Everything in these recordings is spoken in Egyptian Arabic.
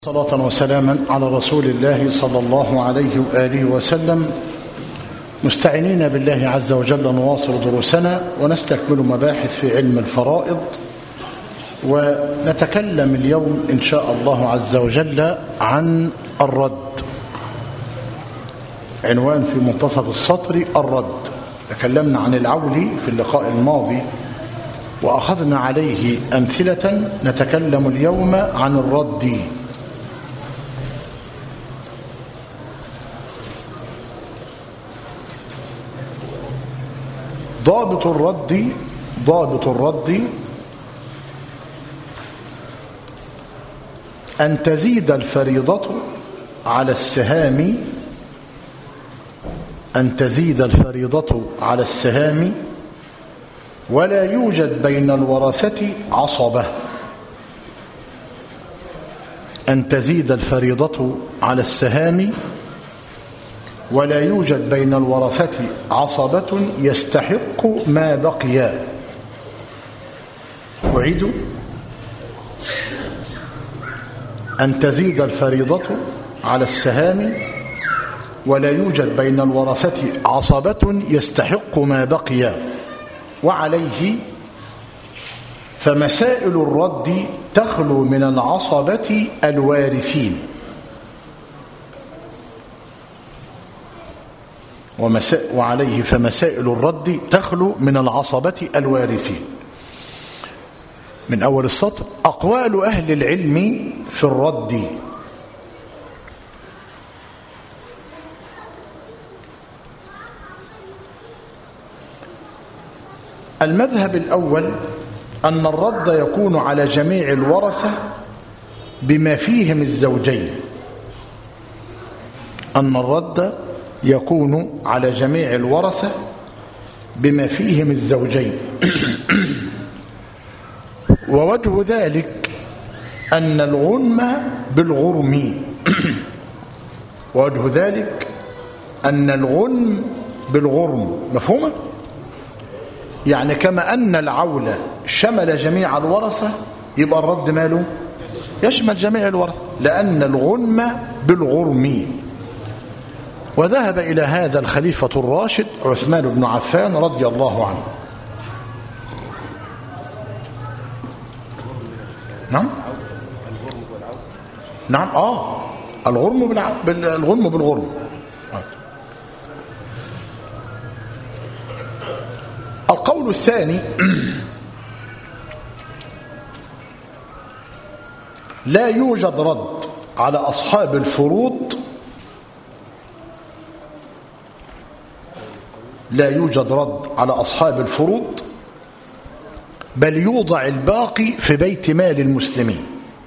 صلاة وسلاما على رسول الله صلى الله عليه وآله وسلم مستعينين بالله عز وجل نواصل دروسنا ونستكمل مباحث في علم الفرائض ونتكلم اليوم إن شاء الله عز وجل عن الرد عنوان في منتصف السطر الرد تكلمنا عن العول في اللقاء الماضي وأخذنا عليه أمثلة نتكلم اليوم عن الرد ضابط الرد ضابط الرد أن تزيد الفريضة على السهام أن تزيد الفريضة على السهام ولا يوجد بين الورثة عصبة أن تزيد الفريضة على السهام ولا يوجد بين الورثة عصبة يستحق ما بقي أعيد أن تزيد الفريضة على السهام ولا يوجد بين الورثة عصبة يستحق ما بقي وعليه فمسائل الرد تخلو من العصبة الوارثين وعليه فمسائل الرد تخلو من العصبة الوارثين من أول السطر أقوال أهل العلم في الرد المذهب الأول أن الرد يكون على جميع الورثة بما فيهم الزوجين أن الرد يكون على جميع الورثة بما فيهم الزوجين ووجه ذلك أن الغنم بالغرم ووجه ذلك أن الغنم بالغرم مفهومة؟ يعني كما أن العولة شمل جميع الورثة يبقى الرد ماله يشمل جميع الورثة لأن الغنم بالغرم وذهب إلى هذا الخليفة الراشد عثمان بن عفان رضي الله عنه نعم نعم آه الغرم بالع... بالغرم بالغرم القول الثاني لا يوجد رد على أصحاب الفروض لا يوجد رد على أصحاب الفروض بل يوضع الباقي في بيت مال المسلمين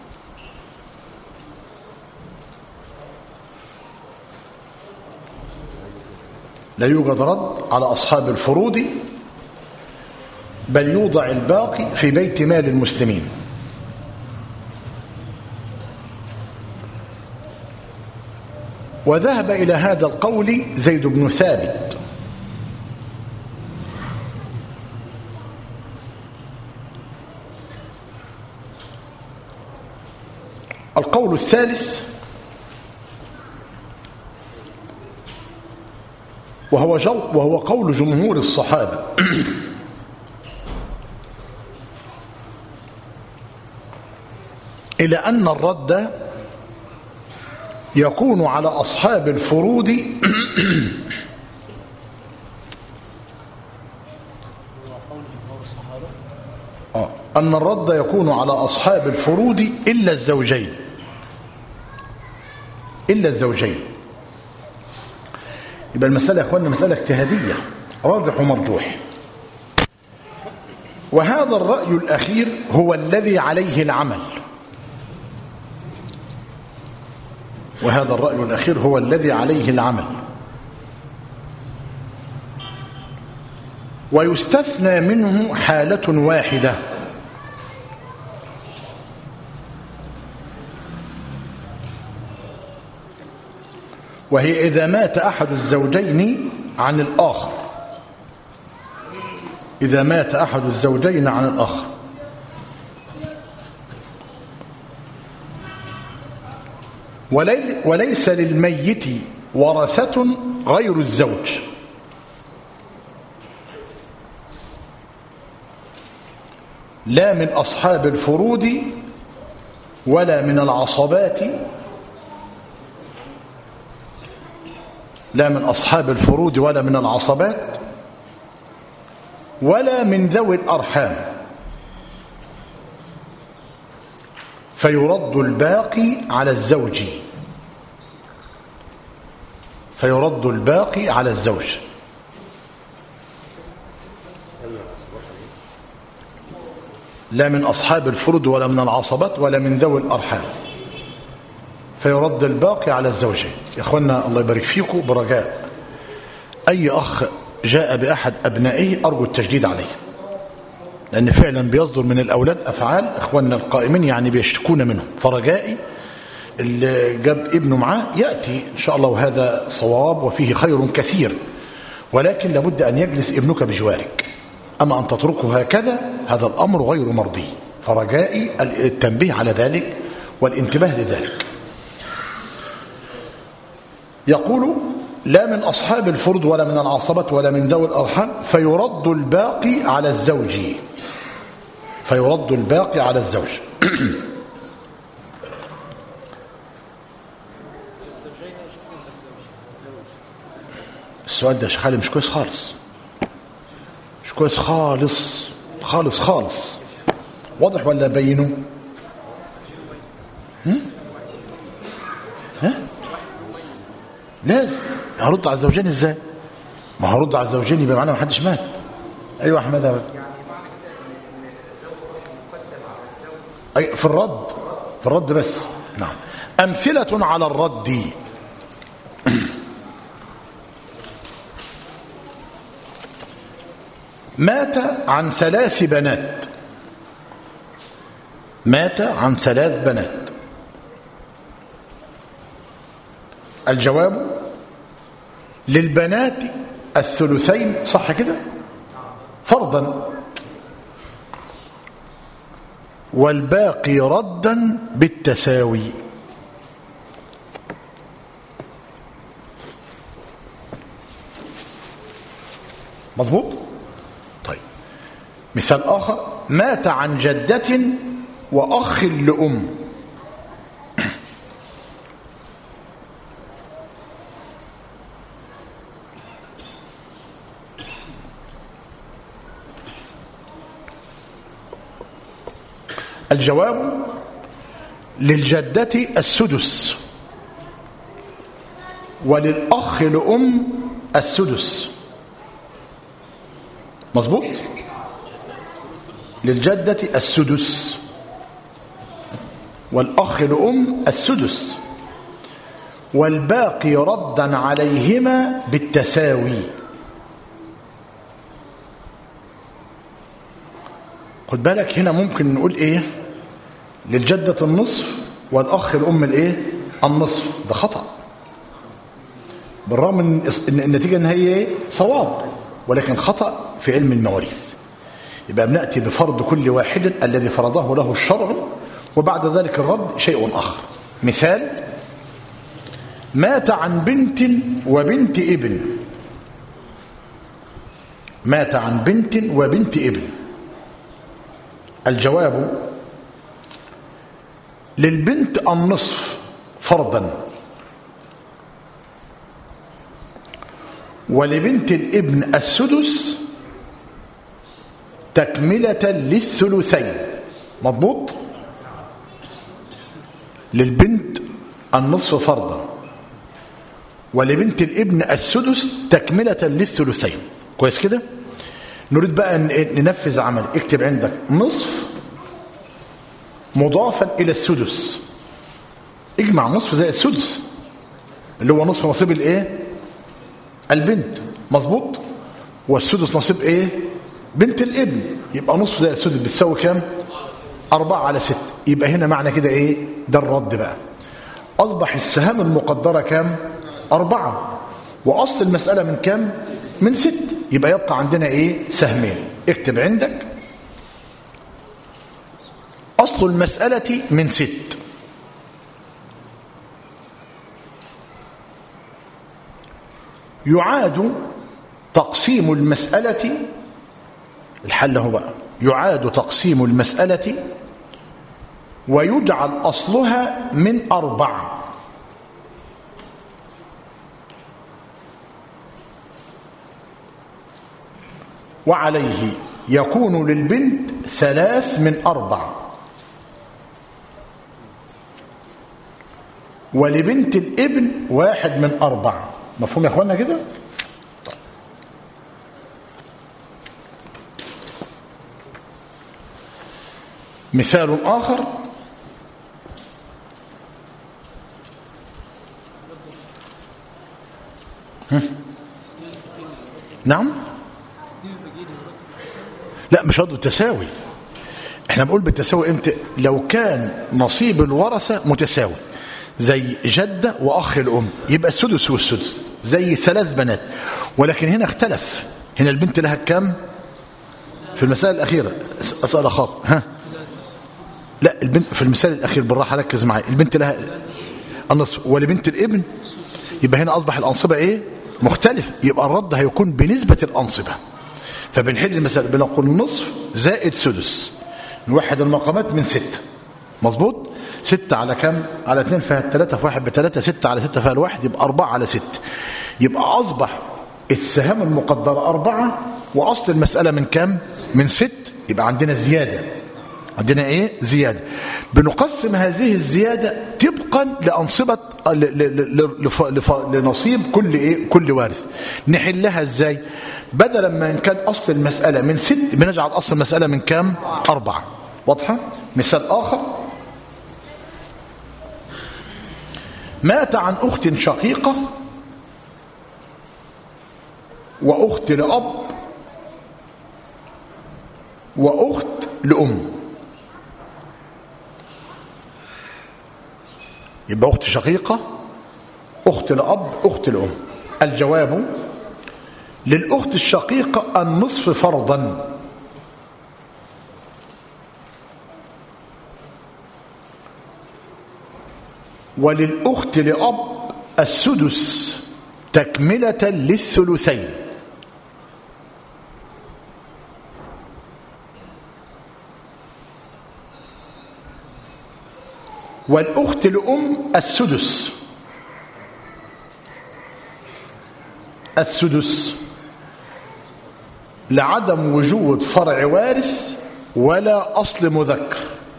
لا يوجد رد على أصحاب الفروض بل يوضع الباقي في بيت مال المسلمين وذهب إلى هذا القول زيد بن ثابت القول الثالث وهو, جو وهو قول جمهور الصحابة إلى أن الرد يكون على أصحاب الفروض أن الرد يكون على أصحاب الفروض إلا الزوجين إلا الزوجين يبقى المسألة يا أخوانا مسألة اجتهادية راجح ومرجوح وهذا الرأي الأخير هو الذي عليه العمل وهذا الرأي الأخير هو الذي عليه العمل ويستثنى منه حالة واحدة وهي إذا مات أحد الزوجين عن الآخر إذا مات أحد الزوجين عن الآخر ولي وليس للميت ورثة غير الزوج لا من أصحاب الفروض ولا من العصبات لا من أصحاب الفروض ولا من العصبات ولا من ذوي الأرحام فيرد الباقي على الزوج فيرد الباقي على الزوج لا من أصحاب الفرد ولا من العصبات ولا من ذوي الأرحام فيرد الباقي على الزوجين يا أخوانا الله يبارك فيكم برجاء أي أخ جاء بأحد أبنائه أرجو التجديد عليه لأن فعلا بيصدر من الأولاد أفعال إخواننا القائمين يعني بيشتكون منهم فرجائي اللي جاب ابنه معاه يأتي إن شاء الله وهذا صواب وفيه خير كثير ولكن لابد أن يجلس ابنك بجوارك أما أن تتركه هكذا هذا الأمر غير مرضي فرجائي التنبيه على ذلك والانتباه لذلك يقول لا من أصحاب الفرد ولا من العصبة ولا من ذوي الأرحام فيرد الباقي على الزوج فيرد الباقي على الزوج السؤال ده يا شيخ علي مش كويس خالص مش كويس خالص خالص خالص واضح ولا بينه هم؟ ها لازم هرد على الزوجين ازاي ما هرد على الزوجين يبقى معناه ما حدش مات ايوه احمد أبد. أي في الرد في الرد بس نعم امثله على الرد مات عن ثلاث بنات مات عن ثلاث بنات الجواب للبنات الثلثين صح كده فرضا والباقي ردا بالتساوي مظبوط طيب مثال آخر مات عن جدة وأخ لأم الجواب للجدة السدس وللأخ لأم السدس مظبوط للجدة السدس والأخ لأم السدس والباقي ردا عليهما بالتساوي خد بالك هنا ممكن نقول ايه للجدة النصف والأخ الأم الايه النصف ده خطأ بالرغم من ان النتيجة ان هي ايه صواب ولكن خطأ في علم المواريث يبقى بنأتي بفرض كل واحد الذي فرضه له الشرع وبعد ذلك الرد شيء آخر مثال مات عن بنت وبنت ابن مات عن بنت وبنت ابن الجواب للبنت النصف فرضا ولبنت الابن السدس تكملة للثلثين مضبوط للبنت النصف فرضا ولبنت الابن السدس تكملة للثلثين كويس كده نريد بقى ننفذ عمل اكتب عندك نصف مضافا إلى السدس اجمع نصف زي السدس اللي هو نصف نصيب الايه البنت مظبوط والسدس نصيب ايه بنت الابن يبقى نصف زي السدس بتساوي كام أربعة على ست يبقى هنا معنى كده ايه ده الرد بقى أصبح السهام المقدرة كام أربعة وأصل المسألة من كام من ست يبقى يبقى عندنا ايه سهمين اكتب عندك أصل المسألة من ست يعاد تقسيم المسألة الحل هو بقى يعاد تقسيم المسألة ويجعل أصلها من أربعة وعليه يكون للبنت ثلاث من أربع ولبنت الابن واحد من أربع مفهوم يا أخوانا كده مثال آخر نعم لا مش قصده التساوي احنا بنقول بالتساوي امتى لو كان نصيب الورثه متساوي زي جده واخ الام يبقى السدس والسدس زي ثلاث بنات ولكن هنا اختلف هنا البنت لها كام في المسائل الاخيره اسال اخاك ها لا البنت في المثال الاخير بالراحه ركز معايا البنت لها النصف ولبنت الابن يبقى هنا اصبح الانصبه ايه مختلف يبقى الرد هيكون بنسبه الانصبه فبنحل المسألة بنقول نصف زائد سدس نوحد المقامات من ستة مظبوط ستة على كم على اثنين فيها الثلاثة في واحد بثلاثة ستة على ستة فيها الواحد يبقى أربعة على ست يبقى أصبح السهام المقدرة أربعة وأصل المسألة من كم من ست يبقى عندنا زيادة عندنا ايه زيادة بنقسم هذه الزيادة طبقا لأنصبة لنصيب كل ايه كل وارث نحلها ازاي بدلا ما ان كان اصل المسألة من ست بنجعل اصل المسألة من كام اربعة واضحة مثال اخر مات عن اخت شقيقة واخت لأب واخت لأم يبقى أخت شقيقة أخت لأب أخت لأم الجواب للأخت الشقيقة النصف فرضا وللأخت لأب السدس تكملة للثلثين والأخت لأم السدس السدس لعدم وجود فرع وارث ولا أصل مذكر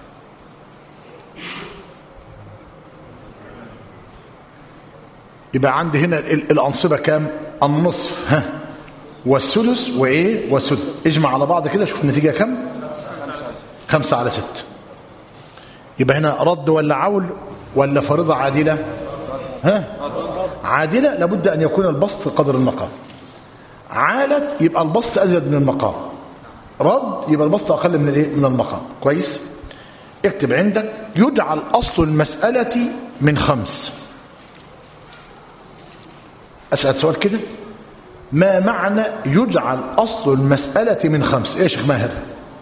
يبقى عندي هنا الأنصبة كام النصف ها والسدس وإيه والسدس اجمع على بعض كده شوف النتيجة كام خمسة على ست يبقى هنا رد ولا عول ولا فريضة عادلة ها عادلة لابد أن يكون البسط قدر المقام عالت يبقى البسط أزيد من المقام رد يبقى البسط أقل من الايه من المقام كويس اكتب عندك يجعل أصل المسألة من خمس أسأل سؤال كده ما معنى يجعل أصل المسألة من خمس إيه يا شيخ ماهر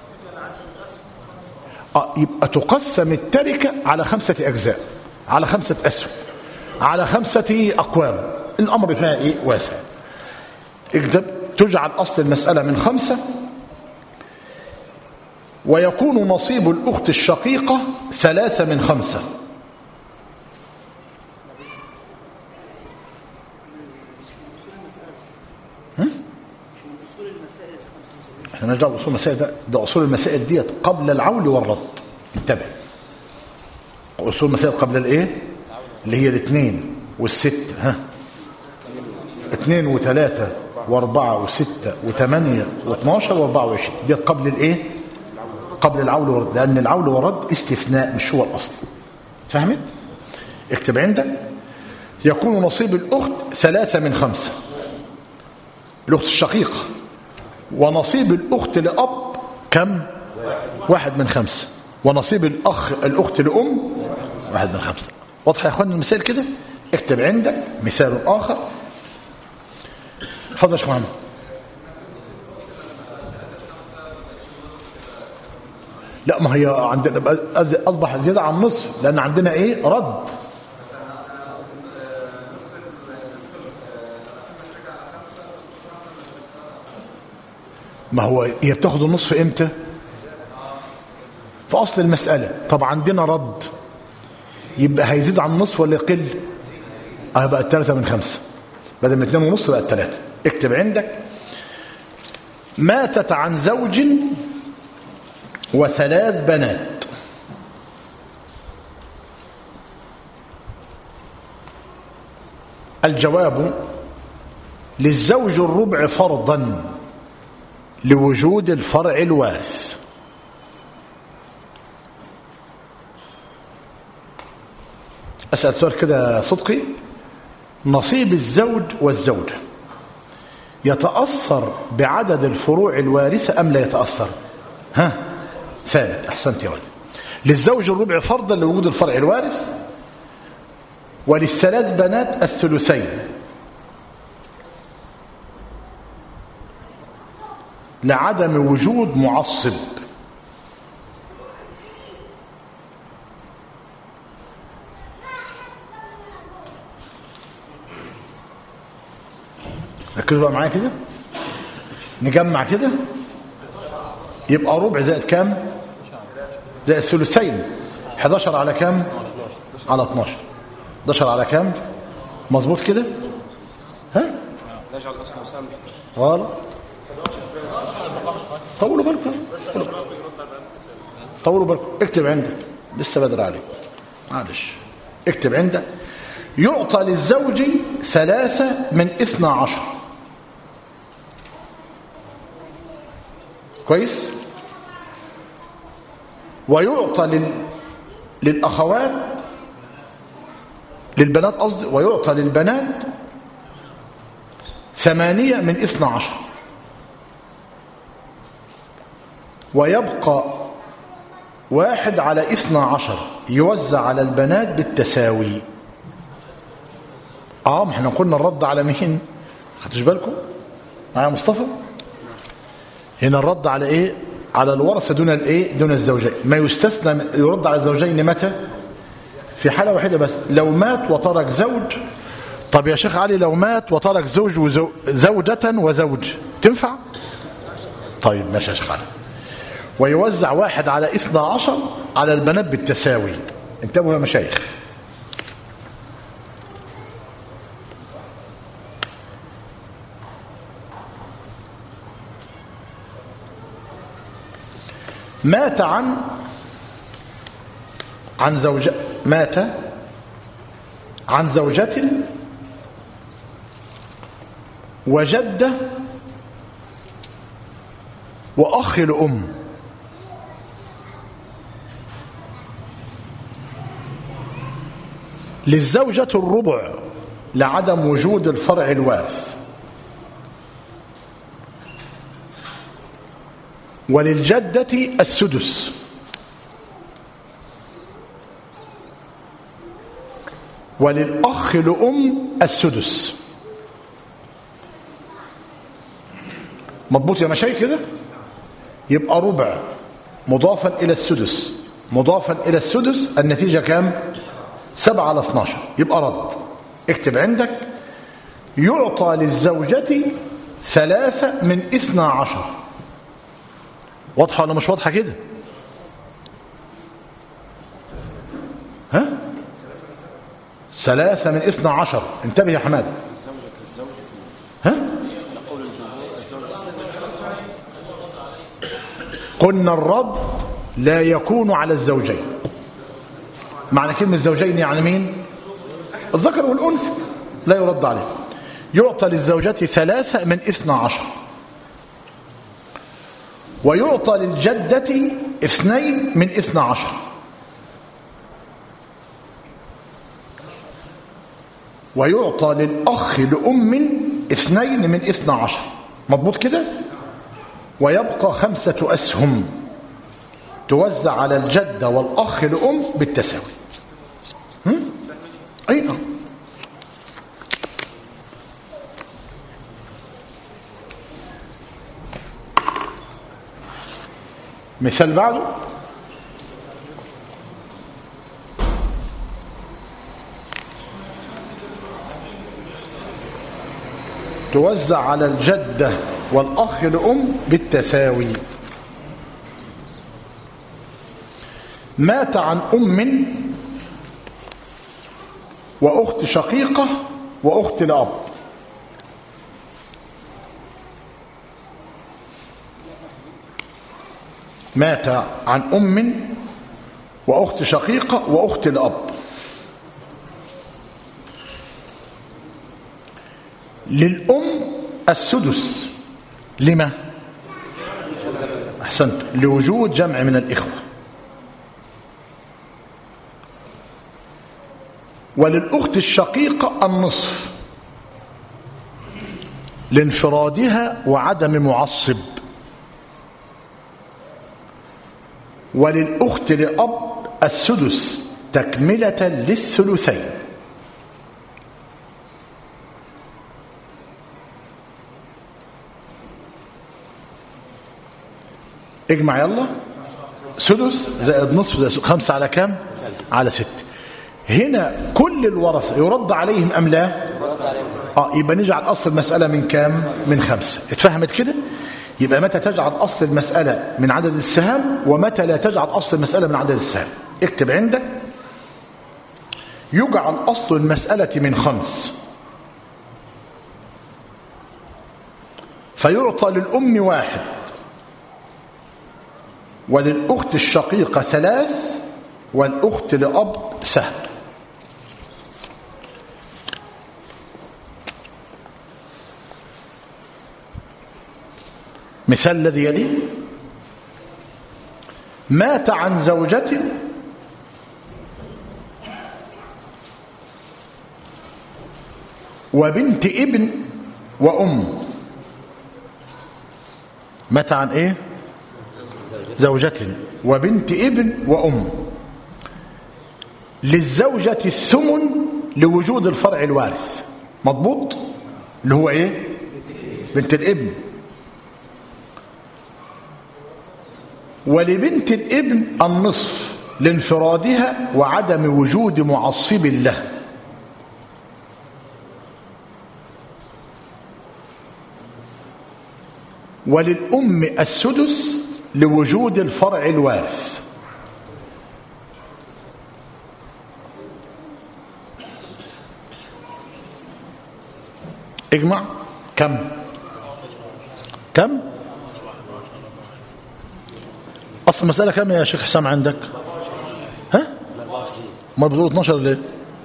آه يبقى تقسم التركة على خمسة أجزاء على خمسة أسهم على خمسة أقوام الأمر فيها إيه واسع اكتب تجعل أصل المسألة من خمسة ويكون نصيب الأخت الشقيقة ثلاثة من خمسة احنا نرجع لاصول المسائل ده ده اصول المسائل ديت قبل العول والرد انتبه اصول المسائل قبل الايه اللي هي الاثنين والست ها اثنين وثلاثة واربعة وستة وثمانية واثناشر واربعة وعشرين ديت قبل الايه قبل العول والرد لان العول والرد استثناء مش هو الاصل فهمت اكتب عندك يكون نصيب الاخت ثلاثة من خمسة الاخت الشقيقه ونصيب الأخت لأب كم واحد من خمسة ونصيب الأخ الأخت لأم واحد من خمسة واضح يا أخوان المثال كده اكتب عندك مثال آخر اتفضل يا شيخ محمد لا ما هي عندنا أصبح زيادة عن نصف لأن عندنا إيه رد ما هو هي بتاخد النصف امتى في اصل المساله طب عندنا رد يبقى هيزيد عن النصف ولا يقل اه بقى الثلاثة من خمسة بدل من اتنين ونص بقى الثلاثة اكتب عندك ماتت عن زوج وثلاث بنات الجواب للزوج الربع فرضا لوجود الفرع الوارث أسأل سؤال كده صدقي نصيب الزوج والزوجة يتأثر بعدد الفروع الوارثة أم لا يتأثر ها ثابت أحسنت يا ولد للزوج الربع فرضا لوجود الفرع الوارث وللثلاث بنات الثلثين لعدم وجود معصب ركزوا بقى معايا كده نجمع كده يبقى ربع زائد كام زائد ثلثين 11 على كام على 12 11 على كام مظبوط كده ها نجعل اصل مسامح غلط طولوا بالكم طولوا بالكم اكتب عندك لسه بدري عليك معلش اكتب عندك يعطى للزوج ثلاثة من اثنى عشر كويس ويعطى لل... للأخوات للبنات قصدي ويعطى للبنات ثمانية من اثنى عشر ويبقى واحد على اثنى عشر يوزع على البنات بالتساوي اه ما احنا قلنا الرد على مين خدتش بالكم معايا مصطفى هنا الرد على ايه على الورثه دون الايه دون الزوجين ما يستثنى يرد على الزوجين متى في حاله واحده بس لو مات وترك زوج طب يا شيخ علي لو مات وترك زوج وزوجة وزوج تنفع طيب ماشي يا شيخ علي ويوزع واحد على اثنى عشر على البنات بالتساوي انتبهوا يا مشايخ مات عن عن زوجة مات عن زوجة وجدة وأخ لأم للزوجة الربع لعدم وجود الفرع الوارث وللجدة السدس وللأخ لأم السدس مضبوط يا مشايخ كده يبقى ربع مضافا إلى السدس مضافا إلى السدس النتيجة كام سبعة على 12 يبقى رد اكتب عندك يعطى للزوجة ثلاثة من اثنى عشر واضحة ولا مش واضحة كده ها ثلاثة من اثنى عشر انتبه يا حماد ها قلنا الرد لا يكون على الزوجين معنى كلمة زوجين يعني مين الذكر والأنثى لا يرد عليه يعطى للزوجة ثلاثة من اثنى عشر ويعطى للجدة اثنين من اثنى عشر ويعطى للأخ لأم اثنين من اثنى عشر مضبوط كده ويبقى خمسة أسهم توزع على الجدة والأخ لأم بالتساوي هم؟ أي نعم مثال بعده توزع على الجدة والأخ لأم بالتساوي مات عن أم وأخت شقيقة وأخت لأب مات عن أم وأخت شقيقة وأخت لأب للأم السدس لما أحسنت لوجود جمع من الإخوة وللأخت الشقيقة النصف لانفرادها وعدم معصب وللأخت لأب السدس تكملة للثلثين اجمع يلا سدس زائد نصف زائد خمسة على كام على ست هنا كل الورثة يرد عليهم أم لا آه يبقى نجعل أصل المسألة من كام من خمسة اتفهمت كده يبقى متى تجعل أصل المسألة من عدد السهام ومتى لا تجعل أصل المسألة من عدد السهام اكتب عندك يجعل أصل المسألة من خمس فيعطى للأم واحد وللأخت الشقيقة ثلاث والأخت لأب سهم مثال الذي يلي مات عن زوجة وبنت ابن وأم مات عن ايه زوجة وبنت ابن وأم للزوجة الثمن لوجود الفرع الوارث مضبوط اللي هو ايه بنت الابن ولبنت الابن النصف لانفرادها وعدم وجود معصب له وللأم السدس لوجود الفرع الوارث اجمع كم كم اصل المساله كم يا شيخ حسام عندك ها ما بتقول 12 ليه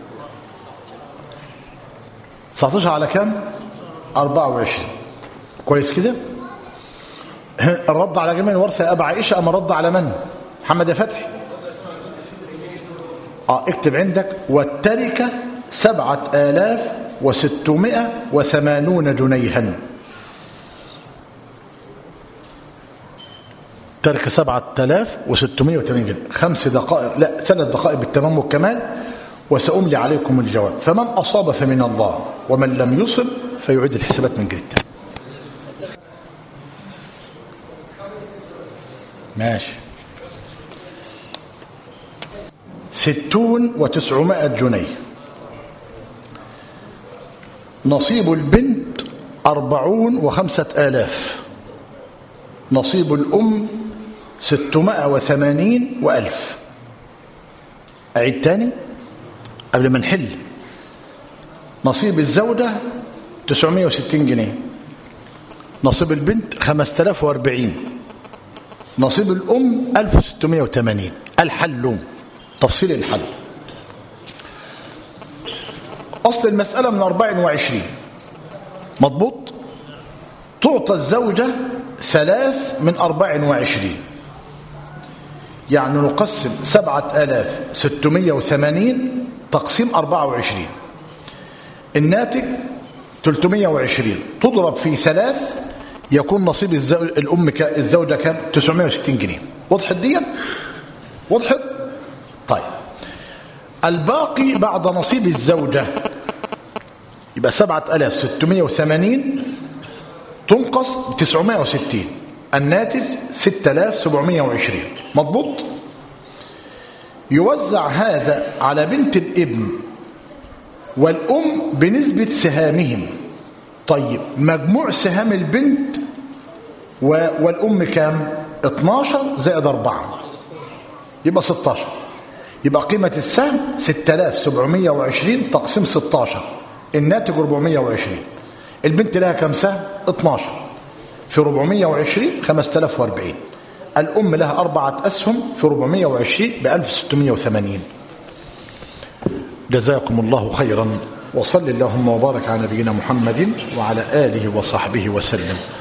19 على كم 24 كويس كده الرد على جميع الورثه يا ابا عائشه اما رد على من محمد يا فتحي اه اكتب عندك والتركه سبعة آلاف وستمائة وثمانون جنيها ترك سبعة آلاف وستمائة وثمانين جنيه خمس دقائق لا ثلاث دقائق بالتمام والكمال وسأملي عليكم الجواب فمن أصاب فمن الله ومن لم يصب فيعيد الحسابات من جديد ماشي ستون وتسعمائة جنيه نصيب البنت أربعون وخمسة آلاف نصيب الأم ستمائة وثمانين وألف أعيد تاني قبل ما نحل نصيب الزوجة تسعمائة وستين جنيه نصيب البنت خمسة آلاف وأربعين نصيب الأم ألف وستمائة وثمانين الحل تفصيل الحل أصل المسألة من 24 مضبوط تعطى الزوجة ثلاث من 24 يعني نقسم 7680 تقسيم 24 الناتج 320 تضرب في ثلاث يكون نصيب الزو... الأم ك... الزوجة كام 960 جنيه وضحت دي وضحت طيب الباقي بعد نصيب الزوجة يبقى 7680 تنقص ب 960 الناتج 6720 مضبوط يوزع هذا على بنت الابن والأم بنسبة سهامهم طيب مجموع سهام البنت و- والأم كام 12 زائد 4 يبقى 16 يبقى قيمة السهم 6720 تقسيم 16 الناتج 420 البنت لها كم سهم 12 في 420 5040 الأم لها أربعة أسهم في 420 ب 1680 جزاكم الله خيرا وصل اللهم وبارك على نبينا محمد وعلى آله وصحبه وسلم